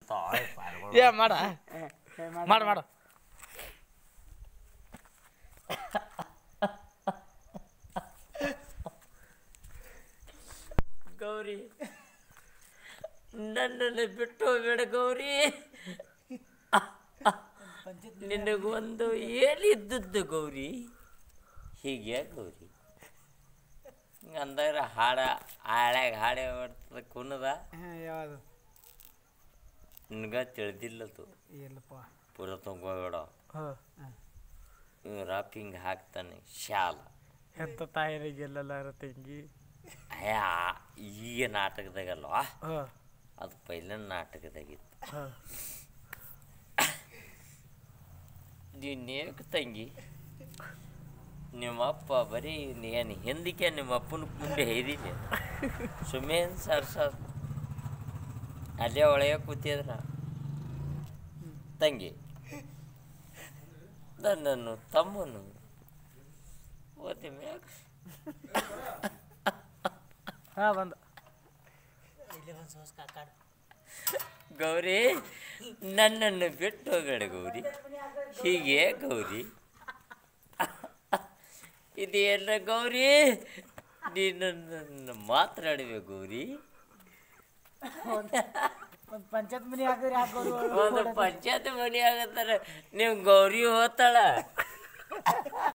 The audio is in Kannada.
ಏ ಮಾಡ ಮಾಡ ಮಾಡ ಗೌರಿ ನನ್ನನ್ನು ಬಿಟ್ಟು ಹೋಗ್ಬೇಡ ಗೌರಿ ನಿನಗೊಂದು ಏನಿದ್ದದ್ದು ಗೌರಿ ಹೀಗೆ ಗೌರಿ ಅಂದಾಗ ಹಾಡ ಹಾಳ್ಯಾಗ ಹಾಡೇ ಬರ್ತದೆ ಕುಣದ ಯಾವುದು ನಿನಗ ತಿಳಿದಿಲ್ಲದು ಇಲ್ಲಪ್ಪ ಪೂರ ತುಂಬೋಬೇಡ ಹಾಂ ಇವ್ ರಾಪಿಂಗ್ ಹಾಕ್ತಾನೆ ಶಾಲ ಎಂತ ತಾಯಿರಿಗೆಲ್ಲ ತಂಗಿ ಅಯ್ಯ ಈಗ ನಾಟಕದಾಗಲ್ವಾ ಹಾಂ ಅದು ಪೈಲನ್ ನಾಟಕದಾಗಿತ್ತು ಹಾಂ ನೀನೇಕ ತಂಗಿ ನಿಮ್ಮಪ್ಪ ಬರೀ ಏನು ಹಿಂದಕ್ಕೆ ನಿಮ್ಮ ಅಪ್ಪನ ಮುಂದೆ ಹೇರಿದ್ದೆ ಸುಮೇನ್ ಸರ್ ಸರ್ ಅಲ್ಲೇ ಒಳಗೆ ಕೂತಿದ್ರ ತಂಗಿ ನನ್ನನ್ನು ತಮ್ಮನು ಓದಿ ಮ್ಯಾಗ ಹಾಂ ಬಂದ ಗೌರಿ ನನ್ನನ್ನು ಬಿಟ್ಟು ಹೋಗಬೇಡ ಗೌರಿ ಹೀಗೆ ಗೌರಿ ಇದೆಲ್ಲ ಗೌರಿ ನೀನು ಮಾತನಾಡುವೆ ಗೌರಿ ಒಂದು ಪಂಚಾಯತ್ ಮನೆ ಹಾಕಿದ್ರೆ ಯಾಕೆ ಒಂದು ಪಂಚಾಯತ್ ಮನೆ ಆಗತ್ತಾರ ನೀವು ಗೌರಿ ಹೋತಾಳ